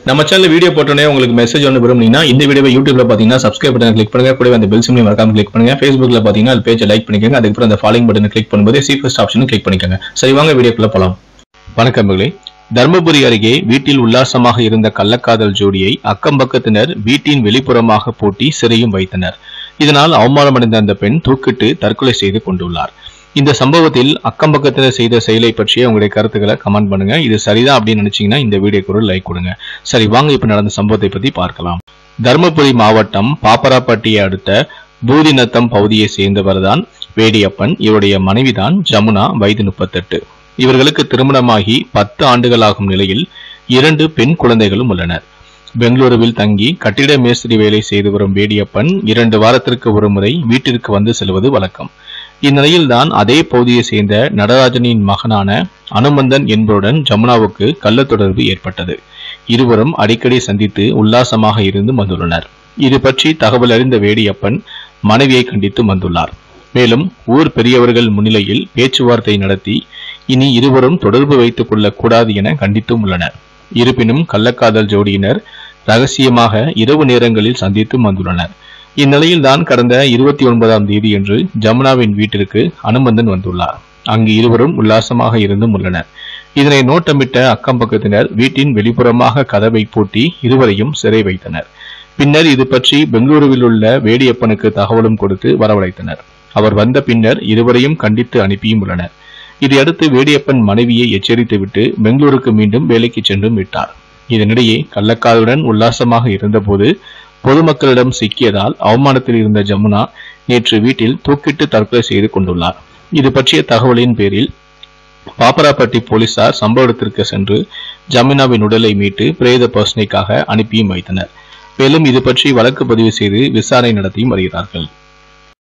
நம்ம channel video போட்டோன்னே உங்களுக்கு மெசேஜ் ஒன்று விரும்புனீங்கன்னா இந்த வீடியோவை யூடியூப்ல பார்த்தீங்கன்னா சப்ஸ்கிரைப் பட்டன் கிளிக் பண்ணுங்க கூடவே அந்த பெல் சிம்லையும் மறக்காம கிளிக் பண்ணுங்க ஃபேஸ்புக்ல பார்த்தீங்கன்னா அது பேஜை லைக் பண்ணிக்கோங்க அதுக்கப்புறம் அந்த ஃபாலோயிங் பட்டனை கிளிக் பண்ணும்போது சி ஃபர்ஸ்ட் ஆப்ஷனும் கிளிக் பண்ணிக்கோங்க சரி வாங்க வீடியோக்குள்ள போலாம் வணக்கம் மகளே தர்மபுரி அருகே வீட்டில் உல்லாசமாக இருந்த கள்ளக்காதல் ஜோடியை அக்கம் பக்கத்தினர் வீட்டின் வெளிப்புறமாக பூட்டி சிறையும் வைத்தனர் இதனால் அவமானமடைந்த அந்த பெண் தூக்கிட்டு தற்கொலை செய்து கொண்டுள்ளார் இந்த சம்பவத்தில் அக்கம் பக்கத்தினர் செய்த செயலை பற்றிய உங்களுடைய கருத்துக்களை கமெண்ட் பண்ணுங்க இது சரிதான் அப்படின்னு நினைச்சீங்கன்னா இந்த வீடியோக்கு ஒரு லைக் கொடுங்க சரி வாங்க இப்ப நடந்த சம்பவத்தை பத்தி பார்க்கலாம் தருமபுரி மாவட்டம் பாப்பராப்பட்டியை அடுத்த பூதிநத்தம் பகுதியை சேர்ந்தவர் தான் வேடியப்பன் இவருடைய மனைவிதான் ஜமுனா வயது முப்பத்தெட்டு இவர்களுக்கு திருமணமாகி பத்து ஆண்டுகளாகும் நிலையில் இரண்டு பெண் குழந்தைகளும் உள்ளனர் பெங்களூருவில் தங்கி கட்டிட மேஸ்திரி வேலை செய்து வரும் வேடியப்பன் இரண்டு வாரத்திற்கு ஒரு முறை வீட்டிற்கு வந்து செல்வது வழக்கம் இந்நிலையில்தான் அதே பகுதியை சேர்ந்த நடராஜனின் மகனான அனுமந்தன் என்பவருடன் ஜமுனாவுக்கு கள்ள தொடர்பு ஏற்பட்டது இருவரும் அடிக்கடி சந்தித்து உல்லாசமாக இருந்து வந்துள்ளனர் இது பற்றி தகவல் அறிந்த வேடியப்பன் மனைவியை கண்டித்து வந்துள்ளார் மேலும் ஊர் பெரியவர்கள் முன்னிலையில் பேச்சுவார்த்தை நடத்தி இனி இருவரும் தொடர்பு வைத்துக் கொள்ளக் கூடாது என கண்டித்தும் உள்ளனர் இருப்பினும் கள்ளக்காதல் ஜோடியினர் ரகசியமாக இரவு நேரங்களில் சந்தித்தும் வந்துள்ளனர் இந்நிலையில்தான் கடந்த இருபத்தி ஒன்பதாம் தேதியன்று ஜமுனாவின் வீட்டிற்கு அனுமந்தன் வந்துள்ளார் அங்கு இருவரும் உல்லாசமாக இருந்தும் உள்ளனர் இதனை நோட்டமிட்ட அக்கம் பக்கத்தினர் வீட்டின் வெளிப்புறமாக கதவை பூட்டி இருவரையும் சிறை வைத்தனர் பின்னர் இது பற்றி பெங்களூருவில் உள்ள வேடியப்பனுக்கு தகவலும் கொடுத்து வரவழைத்தனர் அவர் வந்த பின்னர் இருவரையும் கண்டித்து அனுப்பியும் உள்ளனர் இதையடுத்து வேடியப்பன் மனைவியை எச்சரித்துவிட்டு பெங்களூருக்கு மீண்டும் வேலைக்கு சென்றும் விட்டார் இதனிடையே கள்ளக்காதுடன் உல்லாசமாக இருந்தபோது பொதுமக்களிடம் சிக்கியதால் அவமானத்தில் இருந்த ஜமுனா நேற்று வீட்டில் தூக்கிட்டு தற்கொலை செய்து கொண்டுள்ளார் இது பற்றிய தகவலின் பேரில் பாப்பராப்பட்டி போலீசார் சம்பவ இடத்திற்கு சென்று ஜமுனாவின் உடலை மீட்டு பிரேத பரிசோதனைக்காக அனுப்பியும் வைத்தனர் மேலும் இது பற்றி வழக்கு பதிவு செய்து விசாரணை நடத்தியும் வருகிறார்கள்